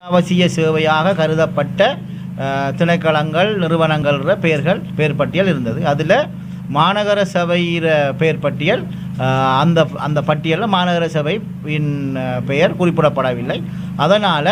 அவசிய சேவையாக கருதப்பட்ட அஹ், திணைக்களங்கள் நிறுவனங்கள்ற பெயர்கள் பெயர் பட்டியல் இருந்தது அதில் மாநகர சபையிற பெயர் பட்டியல் அஹ், அந்த அந்த பட்டியலில் மாநகர சபையின் அஹ், பெயர் குறிப்பிடப்படவில்லை அதனால்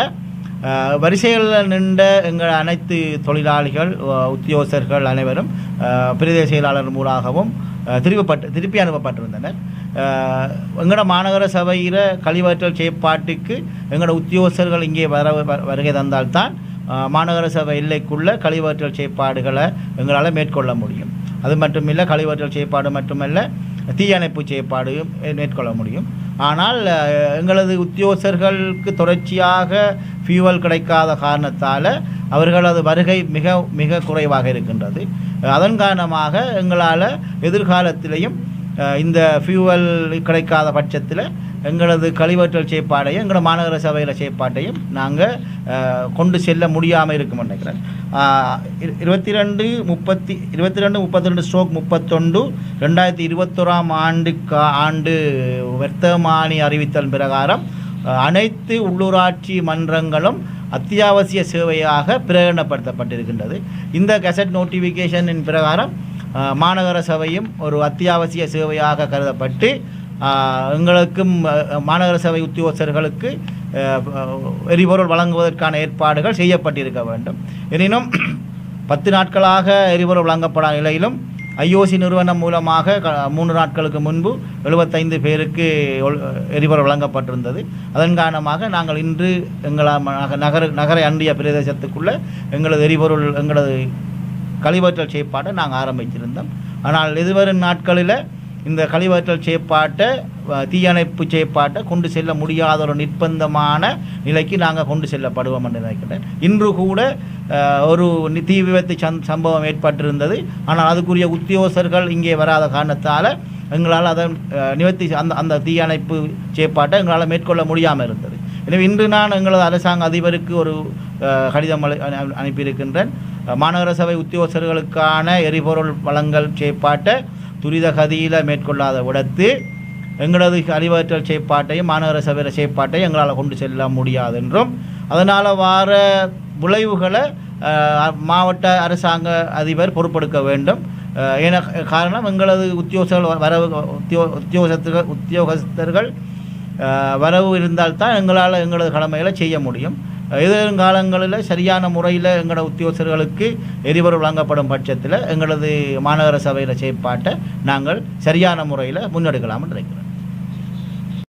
வரிசைகளில் நின்ற எங்கள் அனைத்து தொழிலாளிகள் அஹ், உத்தியோகஸ்தர்கள் அனைவரும் அஹ், பிரதேச செயலாளர் மூலமாகவும் அஹ், திருப்பப்பட்டு திருப்பி அனுப்பப்பட்டிருந்தனர் அஹ், எங்களோட மாநகர சபையில கழிவற்றல் செயற்பாட்டுக்கு எங்களோட உத்தியோகஸ்தர்கள் இங்கே வர வ- வருகை தந்தால்தான் அஹ், மாநகர சபை எல்லைக்குள்ள கழிவற்றல் செயற்பாடுகளை எங்களால் மேற்கொள்ள முடியும் அது மட்டுமில்லை கழிவற்றல் செயற்பாடு மட்டுமல்ல தீயணைப்பு செயற்பாடையும் மேற்கொள்ள முடியும் ஆனால் அஹ், எங்களது உத்தியோகஸ்தர்களுக்கு தொடர்ச்சியாக ஃபியூவல் கிடைக்காத காரணத்தால் அவர்களது வருகை மிக மிக குறைவாக இருக்கின்றது அதன் காரணமாக எங்களால் எதிர்காலத்திலையும் அஹ், இந்த ஃபியூவல் கிடைக்காத பட்சத்தில் எங்களது கழிவற்றல் செயற்பாடையும் எங்களோட மாநகர சபையில் செயற்பாட்டையும் நாங்கள் கொண்டு செல்ல முடியாமல் இருக்கும் நினைக்கிறேன் அஹ், இரு- இருபத்தி ரெண்டு முப்பத்தி இருபத்தி ரெண்டு முப்பத்தி ரெண்டு ஸ்ட்ரோக் முப்பத்தொண்டு ரெண்டாயிரத்தி இருபத்தோராம் ஆண்டு கா ஆண்டு வர்த்தமானி அறிவித்தல் பிரகாரம் அஹ், அனைத்து உள்ளூராட்சி மன்றங்களும் அத்தியாவசிய சேவையாக பிரகடனப்படுத்தப்பட்டிருக்கின்றது இந்த கெசட் நோட்டிஃபிகேஷனின் பிரகாரம் அஹ், மாநகர சபையும் ஒரு அத்தியாவசிய சேவையாக கருதப்பட்டு அஹ், எங்களுக்கும் அஹ், மாநகர சபை உத்தியோகஸ்தர்களுக்கு அஹ், எரிபொருள் வழங்குவதற்கான ஏற்பாடுகள் செய்யப்பட்டிருக்க வேண்டும் எனினும் பத்து நாட்களாக எரிபொருள் வழங்கப்படாத நிலையிலும் ஐஓசி நிறுவனம் மூலமாக க- மூன்று நாட்களுக்கு முன்பு எழுபத்தைந்து பேருக்கு ஒல்- எரிபொருள் வழங்கப்பட்டிருந்தது அதன் காரணமாக நாங்கள் இன்று எங்கள ம- நகர நகரை அண்டிய பிரதேசத்துக்குள்ள எங்களது எரிபொருள் எங்களது கழிவற்றல் செயற்பாட்டை நாங்கள் ஆரம்பிச்சிருந்தோம் ஆனால் எதிர்வரும் நாட்களில் இந்த கழிவற்றல் செயற்பாட்டை அஹ், தீயணைப்பு செயற்பாட்டை கொண்டு செல்ல முடியாத ஒரு நிர்பந்தமான நிலைக்கு நாங்கள் கொண்டு செல்லப்படுவோம் என்று நினைக்கிறேன் இன்று கூட அஹ், ஒரு நி- தீ விபத்து சம் சம்பவம் ஏற்பட்டிருந்தது ஆனால் அதுக்குரிய உத்தியோகஸ்தர்கள் இங்கே வராத காரணத்தால் எங்களால் அதை அஹ், நிவர்த்தி செ- அந்த அந்த தீயணைப்பு செயற்பாட்டை எங்களால் மேற்கொள்ள முடியாமல் இருந்தது எனவே இன்று நான் எங்களது அரசாங்க அதிபருக்கு ஒரு அஹ், கடிதம் அனு- அனு- அனுப்பியிருக்கின்றேன் அஹ், மாநகர சபை உத்தியோகஸ்தர்களுக்கான எரிபொருள் வழங்கல் செயற்பாட்டை துரித கதியில் மேற்கொள்ளாத விடத்து எங்களது அறிவாற்றல் செயற்பாட்டையும் மாநகர சபை செயற்பாட்டையும் எங்களால் கொண்டு செல்ல முடியாது என்றும் அதனால் வார விளைவுகளை அஹ், மாவட்ட அரசாங்க அதிபர் பொறுப்பெடுக்க வேண்டும் அஹ், என காரணம் எங்களது உத்தியோகர்கள் வரவு உத்தியோ உத்தியோகஸ்தர்கள் உத்தியோகஸ்தர்கள் அஹ், வரவு இருந்தால்தான் எங்களால் எங்களது கடமைகளை செய்ய முடியும் எதிர்காலங்களில் சரியான முறையில் எங்களோட உத்தியோகஸ்தர்களுக்கு எரிபொருள் வழங்கப்படும் பட்சத்தில் எங்களது மாநகர சபையில் செயற்பாட்டை நாங்கள் சரியான முறையில் முன்னெடுக்கலாம்னு நினைக்கிறேன்